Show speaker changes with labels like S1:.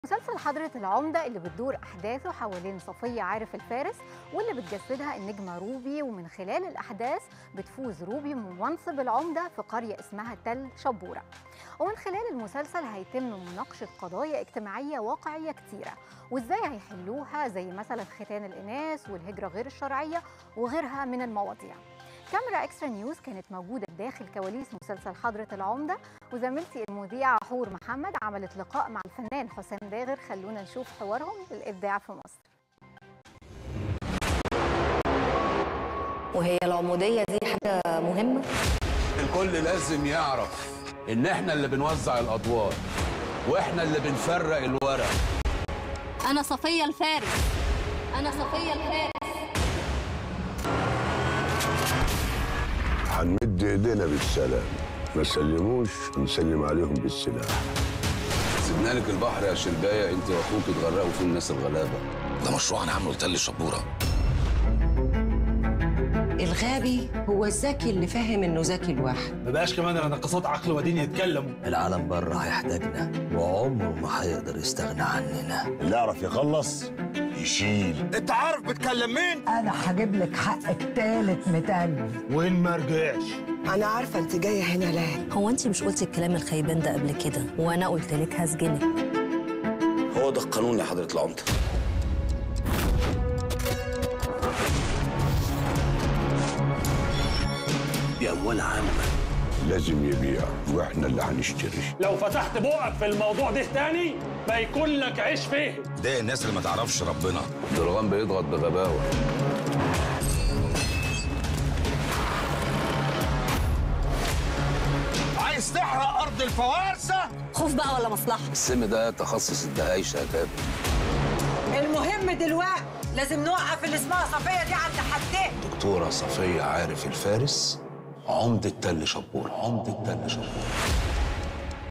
S1: مسلسل حضرة العمدة اللي بتدور أحداثه حوالين صفية عارف الفارس واللي بتجسدها النجمة روبي ومن خلال الأحداث بتفوز روبي من منصب العمدة في قرية اسمها تل شبورة ومن خلال المسلسل هيتم مناقشة قضايا اجتماعية واقعية كتيرة وإزاي هيحلوها زي مثلا ختان الإناث والهجرة غير الشرعية وغيرها من المواضيع كاميرا اكسترا نيوز كانت موجوده داخل كواليس مسلسل حضره العمده وزميلتي المذيعه حور محمد عملت لقاء مع الفنان حسام داغر خلونا نشوف حوارهم للابداع في مصر
S2: وهي العمودية دي حاجة مهمة
S3: الكل لازم يعرف ان احنا اللي بنوزع الادوار واحنا اللي بنفرق الورق
S2: أنا صفية الفارس أنا صفية الفارس
S4: هنمد ايدينا بالسلام ما سلموش نسلم عليهم بالسلاح
S3: سيبنا لك البحر يا شربايه انت واخوك اتغرقوا فيه الناس الغلابه
S5: ده مشروع انا عامله لتل الشبوره
S6: الغبي هو الذكي اللي فاهم انه ذكي لوحده
S7: ما بقاش كمان ناقصات عقل ودين يتكلموا
S5: العالم بره هيحتاجنا وعمره ما هيقدر يستغنى عننا
S4: اللي يعرف يخلص يشيل
S7: انت عارف بتكلم مين
S8: انا هجيب لك حقك تالت متاني
S7: وين ما رجعش
S8: انا عارفه انت جايه هنا ليه
S2: هو أنت مش قلتي الكلام الخيبان ده قبل كده وأنا قلت لك هسجنك
S5: هو ده القانون يا حضره العمده دي اموال عامه
S4: لازم يبيع واحنا اللي هنشتري
S9: لو فتحت بقك في الموضوع ده تاني ما يكون لك عيش فيه
S5: ده الناس اللي ما تعرفش ربنا
S3: درغام بيضغط بغباوه
S7: عايز تحرق ارض الفوارسه
S2: خوف بقى ولا مصلحة
S3: السم ده تخصص الدهايشه يا كابتن
S8: المهم دلوقتي لازم نوقف اللي اسمها صفيه دي عند حدها
S3: دكتوره صفيه عارف الفارس عمده تل شبور عمده تل شبور